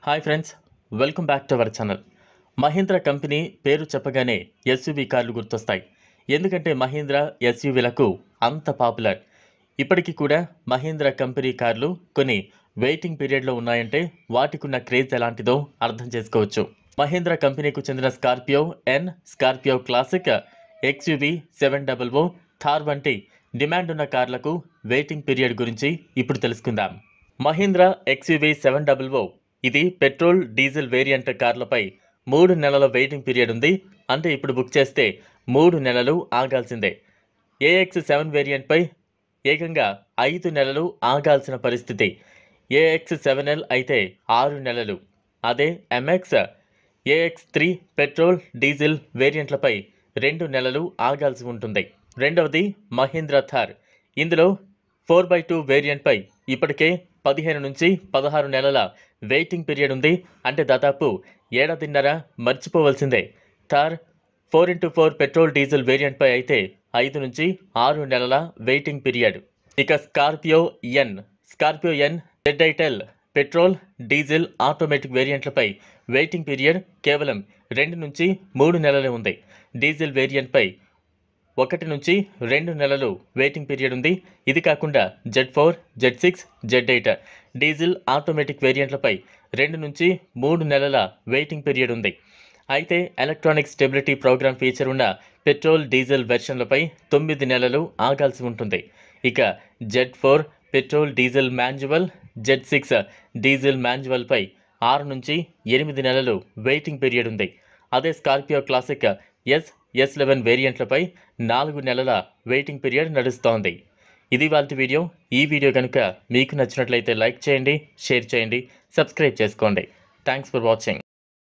hi friends welcome back to our channel Mahindra company పేరు చెప్పగానే SUV కార్లు గుర్తొస్తాయి ఎందుకంటే మహీంద్ర ఎస్యూవీలకు అంత పాపులర్ ఇప్పటికీ కూడా మహీంద్ర కంపెనీ కార్లు కొన్ని వెయిటింగ్ పీరియడ్లో ఉన్నాయంటే వాటికున్న క్రేజ్ ఎలాంటిదో అర్థం చేసుకోవచ్చు మహీంద్ర కంపెనీకు చెందిన Scorpio N Scorpio classic XUV seven double O Thar వంటి డిమాండ్ ఉన్న కార్లకు వెయిటింగ్ పీరియడ్ గురించి ఇప్పుడు తెలుసుకుందాం Mahindra XUV seven double O ఇది పెట్రోల్ డీజిల్ వేరియంట్ కార్లపై మూడు నెలల వెయిటింగ్ పీరియడ్ ఉంది అంటే ఇప్పుడు బుక్ చేస్తే మూడు నెలలు ఆగాల్సిందే ఏఎక్స్ సెవెన్ వేరియంట్పై ఏకంగా ఐదు నెలలు ఆగాల్సిన పరిస్థితి ఏఎక్స్ సెవెన్ ఎల్ అయితే ఆరు నెలలు అదే MX AX three petrol diesel వేరియంట్లపై రెండు నెలలు ఆగాల్సి ఉంటుంది రెండవది మహీంద్ర థార్ ఇందులో ఫోర్ బై టూ వేరియంట్పై ఇప్పటికే పదిహేను నుంచి పదహారు నెలల వెయిటింగ్ పీరియడ్ ఉంది అంటే దాదాపు ఏడాదిన్నర మర్చిపోవలసిందే Thar four into four petrol diesel వేరియంట్పై అయితే ఐదు నుంచి ఆరు నెలల వెయిటింగ్ పీరియడ్ ఇక స్కార్పియో ఎన్ స్కార్పియో ఎన్ జెడ్ఐటెల్ పెట్రోల్ డీజిల్ ఆటోమేటిక్ వేరియంట్లపై వెయిటింగ్ పీరియడ్ కేవలం రెండు నుంచి మూడు నెలలే ఉంది డీజిల్ వేరియంట్పై ఒకటి నుంచి రెండు నెలలు వెయిటింగ్ పీరియడ్ ఉంది ఇది కాకుండా Z four Z six Z eight diesel automatic వేరియంట్లపై రెండు నుంచి మూడు నెలల వెయిటింగ్ పీరియడ్ ఉంది అయితే ఎలక్ట్రానిక్ స్టెబిలిటీ ప్రోగ్రామ్ ఫీచర్ ఉన్న పెట్రోల్ డీజిల్ వెర్షన్లపై తొమ్మిది నెలలు ఆగాల్సి ఉంటుంది ఇక Z four petrol diesel manual Z six diesel మాన్యువల్పై ఆరు నుంచి ఎనిమిది నెలలు వెయిటింగ్ పీరియడ్ ఉంది అదే Scorpio classic S S eleven వేరియంట్లపై నాలుగు నెలల వెయిటింగ్ పీరియడ్ నడుస్తోంది ఇది వాళ్ళ వీడియో ఈ వీడియో కనుక మీకు నచ్చినట్లయితే లైక్ చేయండి షేర్ చేయండి సబ్స్క్రైబ్ చేసుకోండి థ్యాంక్స్ ఫర్ వాచింగ్